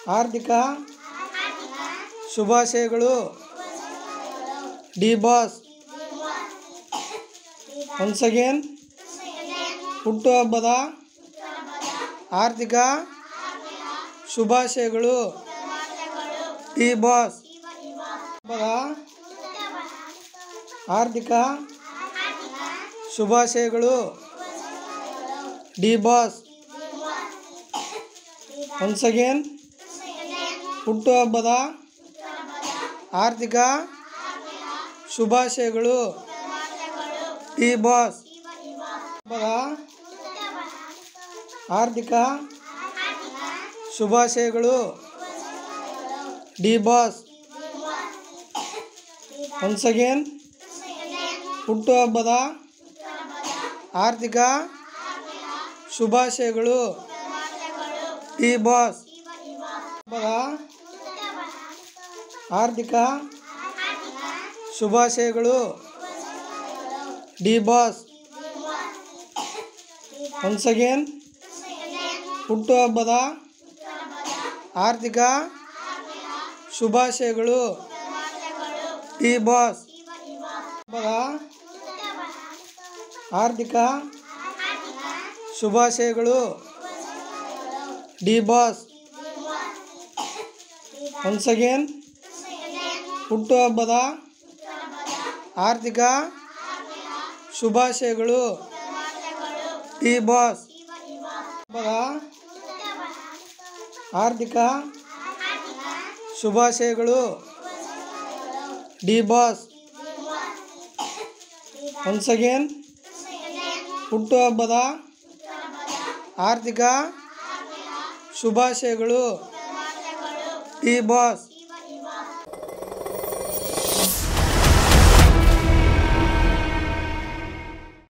ಹಾರ್ದಿಕ ಶುಭಾಶಯಗಳು D boss once again ಹುಟ್ಟುಹಬ್ಬದ ಆರ್ಥಿಕ ಶುಭಾಶಯಗಳು ಡಿ ಬಾಸ್ ಹಬ್ಬದ ಆರ್ಥಿಕ ಶುಭಾಶಯಗಳು ಡಿ ಬಾಸ್ ಒನ್ಸ್ ಅಗೇನ್ ಹುಟ್ಟುಹಬ್ಬದ ಆರ್ಥಿಕ ಶುಭಾಶಯಗಳು ಡಿ ಬಾಸ್ ಹಬ್ಬದ ಆರ್ಥಿಕ ಶುಭಾಶಯಗಳು ಡಿ ಬಾಸ್ ಒನ್ಸ್ ಅಗೇನ್ ಹುಟ್ಟುಹಬ್ಬದ ಆರ್ಥಿಕ ಶುಭಾಶಯಗಳು ಡಿ ಬಾಸ್ ಹಬ್ಬದ ಆರ್ಥಿಕ ಶುಭಾಶಯಗಳು ಡಿ ಬಾಸ್ ಒನ್ಸ್ ಅಗೇನ್ ಹುಟ್ಟುಹಬ್ಬದ ಆರ್ಥಿಕ ಶುಭಾಶಯಗಳು ಡಿ ಬಾಸ್ ಹಬ್ಬದ ಆರ್ಥಿಕ ಶುಭಾಶಯಗಳು ಡಿ ಬಾಸ್ ಒನ್ಸ್ ಅಗೇನ್ ಹುಟ್ಟುಹಬ್ಬದ ಆರ್ಥಿಕ ಶುಭಾಶಯಗಳು ಡಿ ಬಾಸ್ ಹಬ್ಬದ ಆರ್ಥಿಕ ಶುಭಾಶಯಗಳು ಡಿ ಬಾಸ್ ಒನ್ಸ್ ಅಗೇನ್ ಹುಟ್ಟುಹಬ್ಬದ ಆರ್ಥಿಕ ಶುಭಾಶಯಗಳು ಡಿ ಬಾಸ್